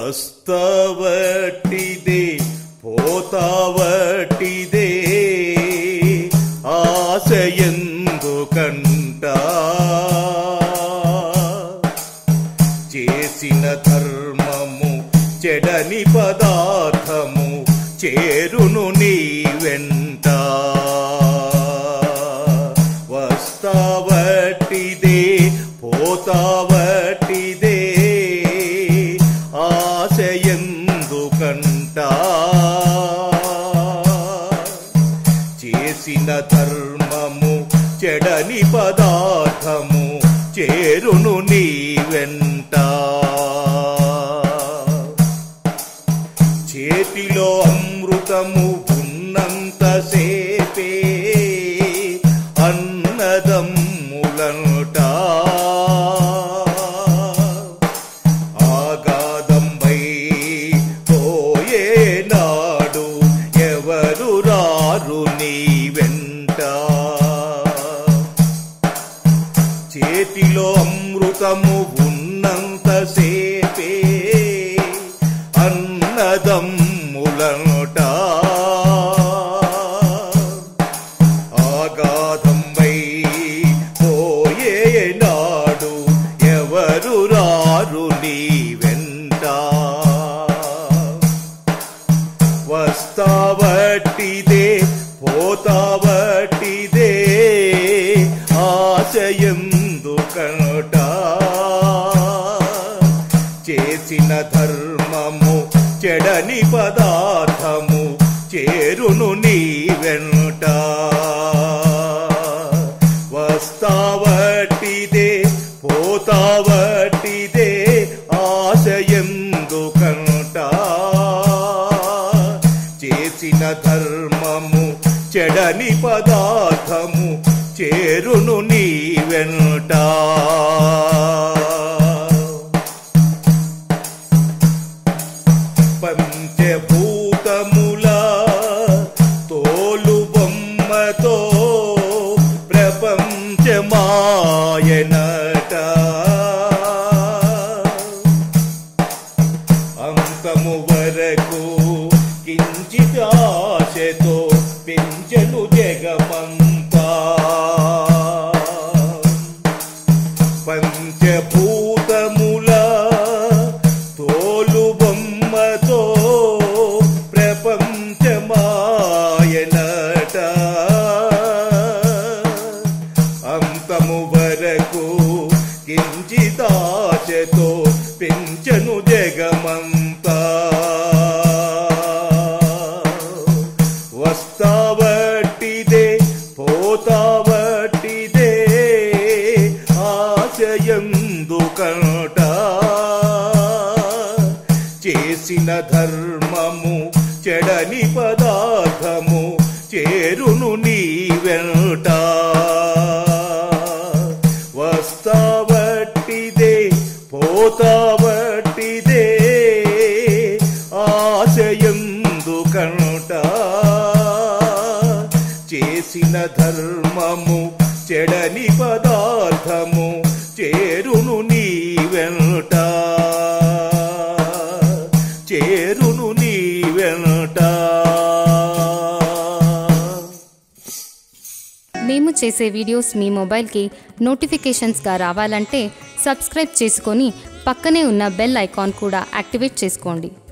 వస్తవటిదే పోతావటిదే ఆశ ఎందుకంట చేసిన ధర్మము చెడని పదార్థము చేరును నీ వెంట వస్తావటిదే పోతావటిదే ఆశ ఎందుకంట చేసిన ధర్మము చెడని పదార్థము చేరును నీ వెంట చేతిలో అమృతము ఉన్నంత సేపే అన్నదమ్ములనుట ఆగాదంబై పోయే నాడు ఎవరు రారు నీ వెంట చేతిలో అమృతము ఉన్నంత సేపే అన్నదమ్ములనుట ఆగాధంబై పోయే నాడు ఎవరు రారు నీ వెంట వస్తావట్టిదే పోతావట్టిదే ఆశయందు కనుట చేసిన ధర్మము చెడని పదార్థము చేరును నీ వెంట వస్తావట్టిదే పోతావట్టిదే ఆశయందు కనుట చేసిన ధర్మము చెడని పదార్థము చేరును నీ వెనుట పంచభూతముల తోలు బొమ్మతో ప్రపంచమాయనట అంతము వరకు కించిత్ ఆశతో పెంచను జగమంతా పంచభూతముల తోలు బొమ్మతో ప్రపంచమాయనట అంతము వరకు కించితాశతో పెంచను జగమంతా వస్తావట్టిదే పోతావట్టిదే ఆశయందు కనుట చేసిన ధర్మము చెడని పదార్థము చేరును నీ వెంట వస్తావట్టిదే పోతావట్టిదే ఆశయందు కనుట చేసిన ధర్మము చెడని పదార్థము చేరును నీ వెంట చేరును నీ వెంట మేము చేసే వీడియోస్ మీ మొబైల్కి నోటిఫికేషన్స్గా రావాలంటే సబ్స్క్రైబ్ చేసుకొని పక్కనే ఉన్న బెల్ ఐకాన్ కూడా యాక్టివేట్ చేసుకోండి